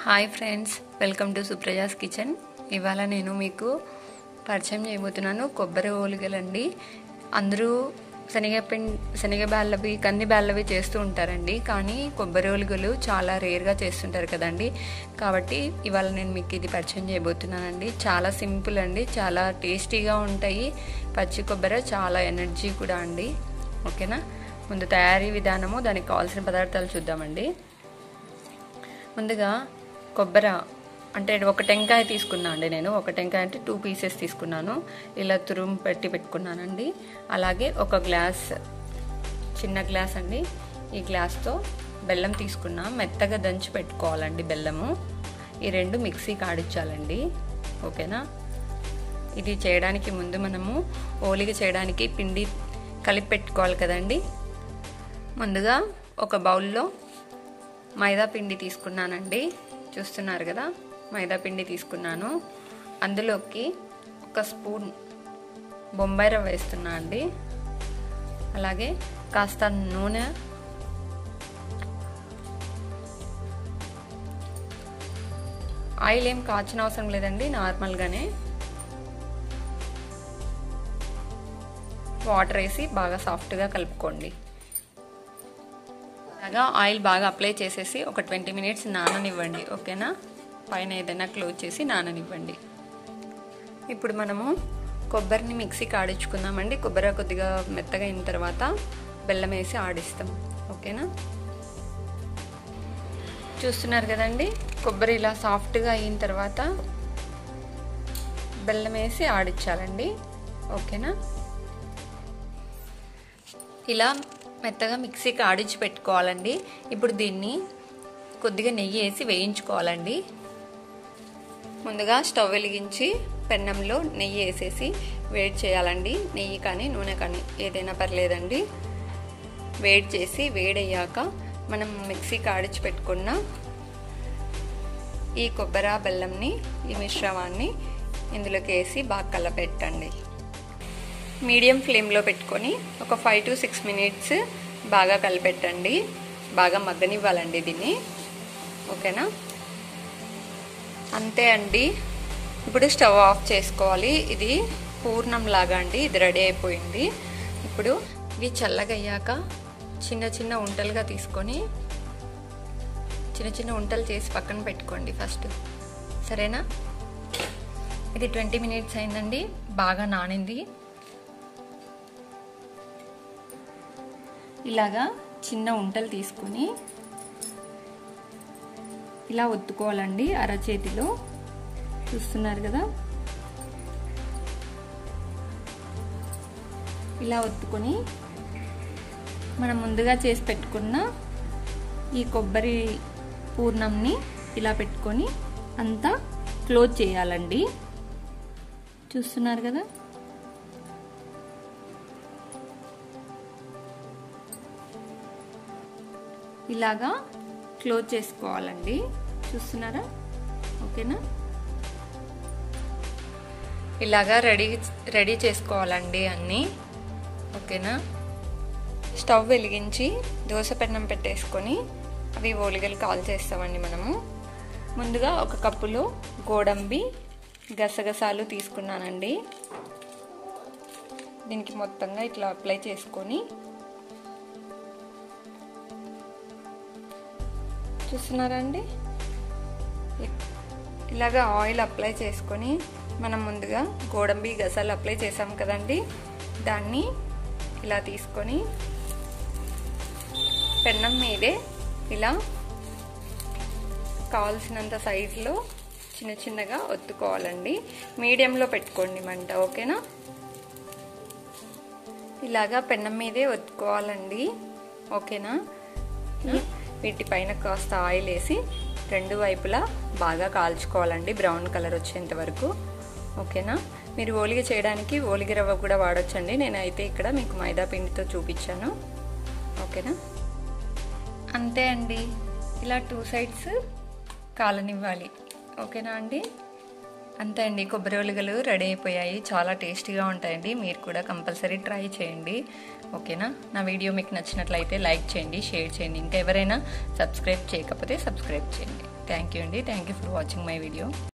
hi friends welcome to Supraja's kitchen ఇవాళ నేను మీకు పరిచయం చేయబోతున్నాను కొబ్బరి ఓలిగలండి అందరూ శనగపిండి శనగ బేళ్ళవి కంది బేళ్ళవి చేస్తూ ఉంటారండి కానీ కొబ్బరి ఓలిగలు చాలా రేర్గా చేస్తుంటారు కదండి కాబట్టి ఇవాళ నేను మీకు ఇది పరిచయం చేయబోతున్నానండి చాలా సింపుల్ అండి చాలా టేస్టీగా ఉంటాయి పచ్చి కొబ్బరి చాలా ఎనర్జీ కూడా అండి ఓకేనా ముందు తయారీ విధానము దానికి కావాల్సిన పదార్థాలు చూద్దామండి ముందుగా కొబ్బరి అంటే ఒక టెంకాయ తీసుకున్నా అండి నేను ఒక టెంకాయ అంటే టూ పీసెస్ తీసుకున్నాను ఇలా తురుము పెట్టి పెట్టుకున్నానండి అలాగే ఒక గ్లాస్ చిన్న గ్లాస్ అండి ఈ గ్లాస్తో బెల్లం తీసుకున్నా మెత్తగా దంచి పెట్టుకోవాలండి బెల్లము ఈ రెండు మిక్సీ కాడించాలండి ఓకేనా ఇది చేయడానికి ముందు మనము ఓలిగ చేయడానికి పిండి కలిపి పెట్టుకోవాలి కదండి ముందుగా ఒక బౌల్లో మైదా పిండి తీసుకున్నానండి చూస్తున్నారు కదా మైదా పిండి తీసుకున్నాను అందులోకి ఒక స్పూన్ బొంబాయి రవ్వ వేస్తున్నా అండి అలాగే కాస్త నూనె ఆయిల్ ఏం కాచిన అవసరం లేదండి నార్మల్గానే వాటర్ వేసి బాగా సాఫ్ట్గా కలుపుకోండి అలాగా ఆయిల్ బాగా అప్లై చేసేసి ఒక ట్వంటీ మినిట్స్ నాననివ్వండి ఓకేనా పైన ఏదైనా క్లోజ్ చేసి నాననివ్వండి ఇప్పుడు మనము కొబ్బరిని మిక్సీ ఆడించుకుందామండి కొబ్బరి కొద్దిగా మెత్తగా అయిన తర్వాత బెల్లం వేసి ఆడిస్తాం ఓకేనా చూస్తున్నారు కదండి కొబ్బరి ఇలా సాఫ్ట్గా అయిన తర్వాత బెల్లం వేసి ఆడించాలండి ఓకేనా ఇలా మెత్తగా మిక్సీకి ఆడించి పెట్టుకోవాలండి ఇప్పుడు దీన్ని కొద్దిగా నెయ్యి వేసి వేయించుకోవాలండి ముందుగా స్టవ్ వెలిగించి పెన్నంలో నెయ్యి వేసేసి వేడి చేయాలండి నెయ్యి కానీ నూనె కానీ ఏదైనా పర్లేదండి వేడి చేసి వేడయ్యాక మనం మిక్సీకి ఆడించి పెట్టుకున్న ఈ కొబ్బరి బెల్లంని ఈ మిశ్రమాన్ని ఇందులోకి వేసి బాగా కలపెట్టండి మీడియం ఫ్లేమ్లో పెట్టుకొని ఒక ఫైవ్ టు సిక్స్ మినిట్స్ బాగా కలిపెట్టండి బాగా మగ్గనివ్వాలండి దీన్ని ఓకేనా అంతే అండి ఇప్పుడు స్టవ్ ఆఫ్ చేసుకోవాలి ఇది పూర్ణం లాగా అండి ఇది రెడీ అయిపోయింది ఇప్పుడు ఇవి చల్లగా అయ్యాక చిన్న చిన్న ఉంటలుగా తీసుకొని చిన్న చిన్న ఉంటలు చేసి పక్కన పెట్టుకోండి ఫస్ట్ సరేనా ఇది ట్వంటీ మినిట్స్ అయిందండి బాగా నానింది ఇలాగా చిన్న ఉంటలు తీసుకొని ఇలా ఒత్తుకోవాలండి అరచేతిలో చూస్తున్నారు కదా ఇలా ఒత్తుకొని మనం ముందుగా చేసి పెట్టుకున్న ఈ కొబ్బరి పూర్ణంని ఇలా పెట్టుకొని అంతా క్లోజ్ చేయాలండి చూస్తున్నారు కదా ఇలాగా క్లోజ్ చేసుకోవాలండి చూస్తున్నారా ఓకేనా ఇలాగా రెడీ రెడీ చేసుకోవాలండి అన్నీ ఓకేనా స్టవ్ వెలిగించి దోశ పెన్నం పెట్టేసుకొని అవి ఓలిగలు కాల్ చేస్తామండి మనము ముందుగా ఒక కప్పులో గోడంబి గసగసాలు తీసుకున్నానండి దీనికి మొత్తంగా ఇట్లా అప్లై చేసుకొని చూస్తున్నారా అండి ఇలాగ ఆయిల్ అప్లై చేసుకొని మనం ముందుగా గోడంబి గసాలు అప్లై చేసాం కదండి దాన్ని ఇలా తీసుకొని పెన్నం మీదే ఇలా కావాల్సినంత సైజులో చిన్న చిన్నగా ఒత్తుకోవాలండి మీడియంలో పెట్టుకోండి మంట ఓకేనా ఇలాగా పెన్నం మీదే ఒత్తుకోవాలండి ఓకేనా వీటిపైన కాస్త ఆయిల్ వేసి రెండు వైపులా బాగా కాల్చుకోవాలండి బ్రౌన్ కలర్ వచ్చేంత వరకు ఓకేనా మీరు ఓలిగ చేయడానికి ఓలిగ రవ్వ కూడా వాడచ్చండి నేనైతే ఇక్కడ మీకు మైదా పిండితో చూపించాను ఓకేనా అంతే అండి ఇలా టూ సైడ్స్ కాలనివ్వాలి ఓకేనా అండి అంతే అండి కొబ్బరి ఒలిగలు రెడీ అయిపోయాయి చాలా టేస్టీగా ఉంటాయండి మీరు కూడా కంపల్సరీ ట్రై చేయండి ఓకేనా నా వీడియో మీకు నచ్చినట్లయితే లైక్ చేయండి షేర్ చేయండి ఇంకా ఎవరైనా సబ్స్క్రైబ్ చేయకపోతే సబ్స్క్రైబ్ చేయండి థ్యాంక్ యూ అండి thank you for watching my video